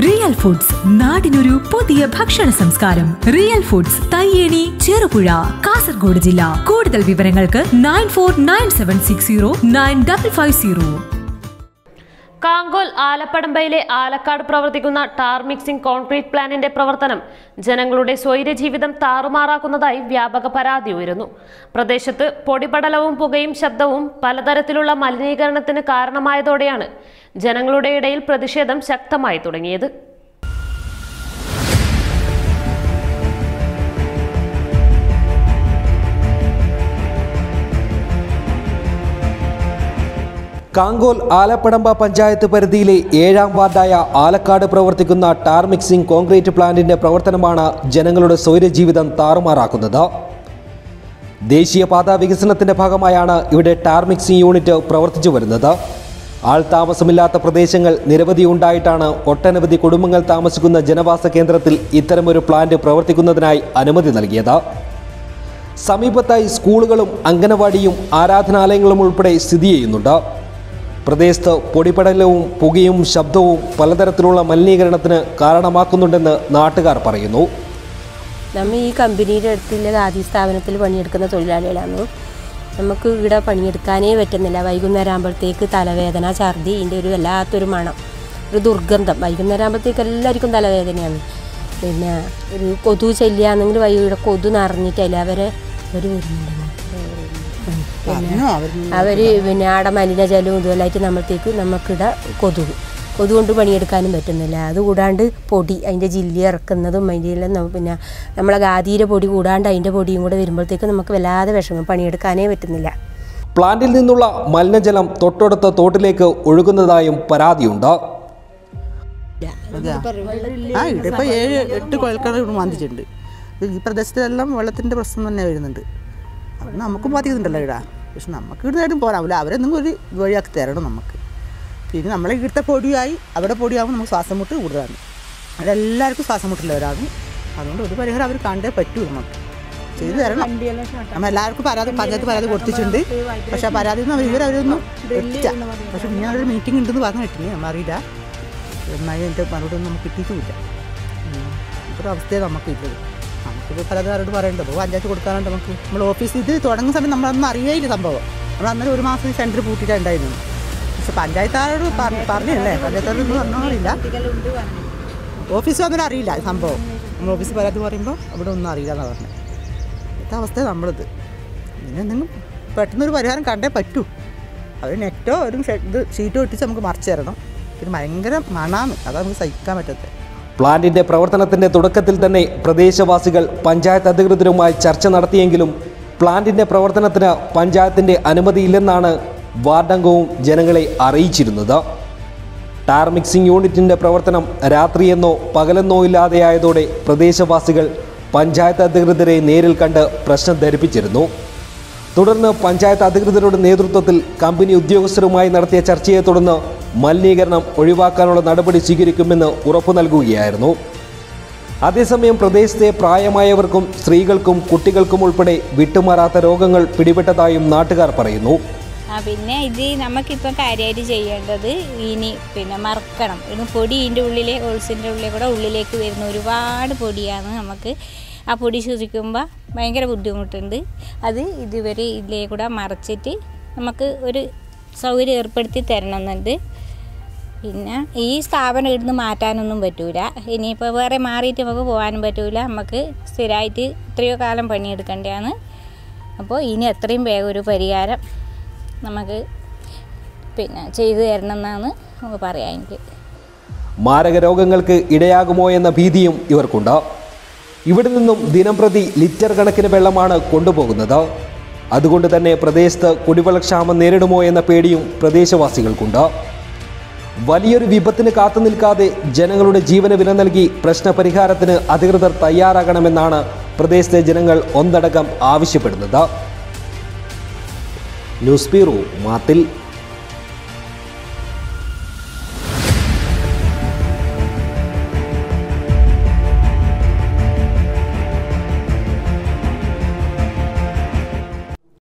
Real foods നാടിനൊരു പുതിയ ഭക്ഷണ സംസ്കാരം റിയൽ ഫുഡ്സ് തയ്യേണി ചെറുപുഴ കാസർഗോഡ് ജില്ല കൂടുതൽ വിവരങ്ങൾക്ക് nine four nine seven six zero nine double five zero Kankol ആലപ്പടമ്പയിലെ ആലക്കാട് പ്രവർത്തിക്കുന്ന ടാർ മിക്സിംഗ് കോൺക്രീറ്റ് പ്ലാന്റിന്റെ പ്രവർത്തനം ജനങ്ങളുടെ സ്വൈര്യജീവിതം താറുമാറാക്കുന്നതായി വ്യാപക പരാതി ഉയരുന്നു പ്രദേശത്ത് പൊടിപടലവും പുകയും ശബ്ദവും പലതരത്തിലുള്ള മലിനീകരണത്തിന് കാരണമായതോടെയാണ് ജനങ്ങളുടെ ഇടയിൽ പ്രതിഷേധം ശക്തമായി തുടങ്ങിയത് കാങ്കോൽ ആലപ്പടമ്പ പഞ്ചായത്ത് പരിധിയിലെ ഏഴാം വാർഡായ ആലക്കാട് പ്രവർത്തിക്കുന്ന ടാർ മിക്സിംഗ് കോൺക്രീറ്റ് പ്ലാന്റിന്റെ പ്രവർത്തനമാണ് ജനങ്ങളുടെ സ്വൈര്യജീവിതം താറുമാറാക്കുന്നത് ദേശീയപാത വികസനത്തിന്റെ ഭാഗമായാണ് ഇവിടെ ടാർ മിക്സിംഗ് യൂണിറ്റ് പ്രവർത്തിച്ചു വരുന്നത് ആൾതാമസമില്ലാത്ത പ്രദേശങ്ങൾ നിരവധി ഉണ്ടായിട്ടാണ് ഒട്ടനവധി കുടുംബങ്ങൾ താമസിക്കുന്ന ജനവാസ കേന്ദ്രത്തിൽ ഇത്തരമൊരു പ്ലാന്റ് പ്രവർത്തിക്കുന്നതിനായി അനുമതി നൽകിയത് സമീപത്തായി സ്കൂളുകളും അംഗനവാടിയും ആരാധനാലയങ്ങളും ഉൾപ്പെടെ സ്ഥിതി ചെയ്യുന്നുണ്ട് പ്രദേശത്ത് പൊടിപടലവും പുകയും ശബ്ദവും പലതരത്തിലുള്ള മലിനീകരണത്തിന് കാരണമാക്കുന്നുണ്ടെന്ന് നാട്ടുകാർ പറയുന്നു നമ്മൾ ഈ കമ്പനിയുടെ അടുത്തുള്ള ആദ്യ സ്ഥാപനത്തിൽ പണിയെടുക്കുന്ന തൊഴിലാളികളാണ് നമുക്ക് ഇവിടെ പണിയെടുക്കാനേ പറ്റുന്നില്ല വൈകുന്നേരം ആകുമ്പോഴത്തേക്ക് തലവേദന ഛർദി ഇതിൻ്റെ ഒരു വല്ലാത്തൊരു മണം ഒരു ദുർഗന്ധം വൈകുന്നേരം ആകുമ്പോഴത്തേക്ക് എല്ലാവർക്കും തലവേദനയാണ് പിന്നെ ഒരു കൊതു ശല്യാണെങ്കിൽ വൈ ഇവിടെ കൊതു നിറഞ്ഞിട്ടല്ല അവരെ അവർ വരുന്നുണ്ട് പിന്നെ അവർ പിന്നെ ആടെ മലിനജലവും ഇതുമെല്ലായിട്ട് നമ്മളത്തേക്ക് നമുക്കിടെ കൊതുക് കൊതുക് കൊണ്ട് പണിയെടുക്കാനും പറ്റുന്നില്ല അതുകൂടാണ്ട് പൊടി അതിൻ്റെ ജില്ലി ഇറക്കുന്നതും അതിൻ്റെ എല്ലാം നമ്മ- പിന്നെ നമ്മളെ ഗാതിയുടെ പൊടി കൂടാണ്ട് അതിൻ്റെ പൊടിയും കൂടെ വരുമ്പോഴത്തേക്ക് നമുക്ക് വല്ലാതെ വിഷമം പണിയെടുക്കാനേ പറ്റുന്നില്ല പ്ലാന്റിൽ നിന്നുള്ള മലിനജലം തൊട്ടടുത്ത തോട്ടിലേക്ക് ഒഴുകുന്നതായും പരാതിയുണ്ട് അതെയാ? ആ ഇവിടെ ഇപ്പോൾ ഏഴ് എട്ട് കുഴൽക്കിണർ ഇവിടെ വന്നിട്ടുണ്ട് ഇത് ഈ പ്രദേശത്തെല്ലാം വെള്ളത്തിൻ്റെ പ്രശ്നം തന്നെ വരുന്നുണ്ട് അത് നമുക്കും ബാധിക്കുന്നുണ്ടല്ലോ ഇവിടെ പക്ഷെ നമുക്ക് ഇവിടെ നേരം പോരാവില്ല അവരെന്തെങ്കിലും ഒരു വഴിയാക്കി തരണം നമുക്ക് പിന്നെ നമ്മളെ ഇവിടുത്തെ പൊടിയായി അവിടെ പൊടിയാകുമ്പോൾ നമുക്ക് ശ്വാസം മുട്ട് കൂടുതലാണ് അവിടെ എല്ലാവർക്കും ശ്വാസം മുട്ടുള്ളവരാണ് അതുകൊണ്ട് ഒരു പരിഹാരം അവർ കണ്ടേ പറ്റൂ നമുക്ക് ചെയ്തു തരണം നമ്മൾ എല്ലാവർക്കും പരാതി പഞ്ചായത്ത് പരാതി കൊടുത്തിട്ടുണ്ട് പക്ഷെ ആ പരാതി ഒന്നും അവർ ഇവരവരൊന്നും എത്തിച്ച പക്ഷെ പിന്നെ അവരൊരു മീറ്റിംഗ് ഉണ്ടെന്ന് പറഞ്ഞു കിട്ടില്ല നമ്മൾ അറിയില്ല എന്നാലും എൻ്റെ മറുപടി ഒന്നും നമുക്ക് കിട്ടിയിട്ടുമില്ല ഒരു അവസ്ഥയാണ് നമുക്ക് ഇല്ലത് നമുക്കിപ്പോൾ പലതാരോട് പറയേണ്ടത് അപ്പോൾ പഞ്ചായത്ത് കൊടുക്കാനുണ്ട് നമുക്ക് നമ്മൾ ഓഫീസ് ഇത് തുടങ്ങുന്ന സമയം നമ്മളൊന്നും അറിയേയില്ല സംഭവം നമ്മൾ അന്നേരം ഒരു മാസം സെൻറ്റർ പൂട്ടിയിട്ടാണ് ഉണ്ടായിരുന്നു പക്ഷെ പഞ്ചായത്താരോട് പറഞ്ഞ- പറഞ്ഞല്ലേ പഞ്ചായത്താരോട് ഒന്നും പറഞ്ഞില്ല ഓഫീസ് അന്നേരം അറിയില്ല ഈ സംഭവം നമ്മൾ ഓഫീസിൽ പരാതി പറയുമ്പോൾ അവിടെ ഒന്നും അറിയില്ല എന്നാണ് പറഞ്ഞത് ഇത്തെ അവസ്ഥ നമ്മളിത് ഇതിനെന്തെങ്കിലും പെട്ടെന്നൊരു പരിഹാരം കണ്ടേ പറ്റൂ അവർ നെറ്റോ ഒരു ഷെഡ് ഇത് ഷീറ്റ് ഒട്ടിച്ച് നമുക്ക് മറിച്ച് തരണം പിന്നെ ഭയങ്കര മണാണ് അതാണ് നമുക്ക് സഹിക്കാൻ പറ്റാത്തത് പ്ലാന്റിന്റെ പ്രവർത്തനത്തിന്റെ തുടക്കത്തിൽ തന്നെ പ്രദേശവാസികൾ പഞ്ചായത്ത് അധികൃതരുമായി ചർച്ച നടത്തിയെങ്കിലും പ്ലാന്റിന്റെ പ്രവർത്തനത്തിന് പഞ്ചായത്തിന്റെ അനുമതിയില്ലെന്നാണ് വാർഡംഗവും ജനങ്ങളെ അറിയിച്ചിരുന്നത് ടാർ മിക്സിംഗ് യൂണിറ്റിന്റെ പ്രവർത്തനം രാത്രിയെന്നോ പകലെന്നോ ഇല്ലാതെയായതോടെ പ്രദേശവാസികൾ പഞ്ചായത്ത് അധികൃതരെ നേരിൽ കണ്ട് പ്രശ്നം ധരിപ്പിച്ചിരുന്നു തുടർന്ന് പഞ്ചായത്ത് അധികൃതരുടെ നേതൃത്വത്തിൽ കമ്പനി ഉദ്യോഗസ്ഥരുമായി നടത്തിയ ചർച്ചയെ തുടർന്ന് മലിനീകരണം ഒഴിവാക്കാനുള്ള നടപടി സ്വീകരിക്കുമെന്ന് ഉറപ്പു നൽകുകയായിരുന്നു അതേസമയം പ്രദേശത്തെ പ്രായമായവർക്കും സ്ത്രീകൾക്കും കുട്ടികൾക്കും ഉൾപ്പെടെ വിട്ടുമാറാത്ത രോഗങ്ങൾ പിടിപെട്ടതായും നാട്ടുകാർ പറയുന്നു ആ പിന്നെ ഇത് നമുക്കിപ്പോൾ കാര്യമായിട്ട് ചെയ്യേണ്ടത് ഇനി പിന്നെ മറക്കണം ഇത് പൊടി ഇതിൻ്റെ ഉള്ളിലെ ഹോൾസിൻ്റെ ഉള്ളിൽ കൂടെ ഉള്ളിലേക്ക് വരുന്ന ഒരുപാട് പൊടിയാണ് നമുക്ക് ആ പൊടി ശ്വസിക്കുമ്പോൾ ഭയങ്കര ബുദ്ധിമുട്ടുണ്ട് അത് ഇതുവരെ ഇതിലേ കൂടെ മറച്ചിട്ട് നമുക്ക് ഒരു സൗകര്യം ഏർപ്പെടുത്തി തരണമെന്നുണ്ട് പിന്നെ ഈ സ്ഥാപനം ഇവിടുന്ന് മാറ്റാനൊന്നും പറ്റൂല ഇനിയിപ്പോൾ വേറെ മാറിയിട്ട് നമുക്ക് പോകാനും പറ്റൂല നമുക്ക് സ്ഥിരമായിട്ട് എത്രയോ കാലം പണിയെടുക്കേണ്ടതാണ് അപ്പോൾ ഇനി എത്രയും വേഗം ഒരു പരിഹാരം നമുക്ക് പിന്നെ ചെയ്തു തരണം എന്നാണ് നമുക്ക് പറയാൻ എനിക്ക് മാരക രോഗങ്ങൾക്ക് ഇടയാകുമോ എന്ന ഭീതിയും ഇവർക്കുണ്ട് ഇവിടെ നിന്നും ദിനംപ്രതി ലിറ്റർ കണക്കിന് വെള്ളമാണ് കൊണ്ടുപോകുന്നത് അതുകൊണ്ട് തന്നെ പ്രദേശത്ത് കുടിവെള്ളക്ഷാമം നേരിടുമോ എന്ന പേടിയും പ്രദേശവാസികൾക്കുണ്ട് വലിയൊരു വിപത്തിന് കാത്തു നിൽക്കാതെ ജനങ്ങളുടെ ജീവന് വില നൽകി പ്രശ്നപരിഹാരത്തിന് അധികൃതർ തയ്യാറാകണമെന്നാണ് പ്രദേശത്തെ ജനങ്ങൾ ഒന്നടങ്കം ആവശ്യപ്പെടുന്നത് ന്യൂസ് ബ്യൂറോ മാത്തിൽ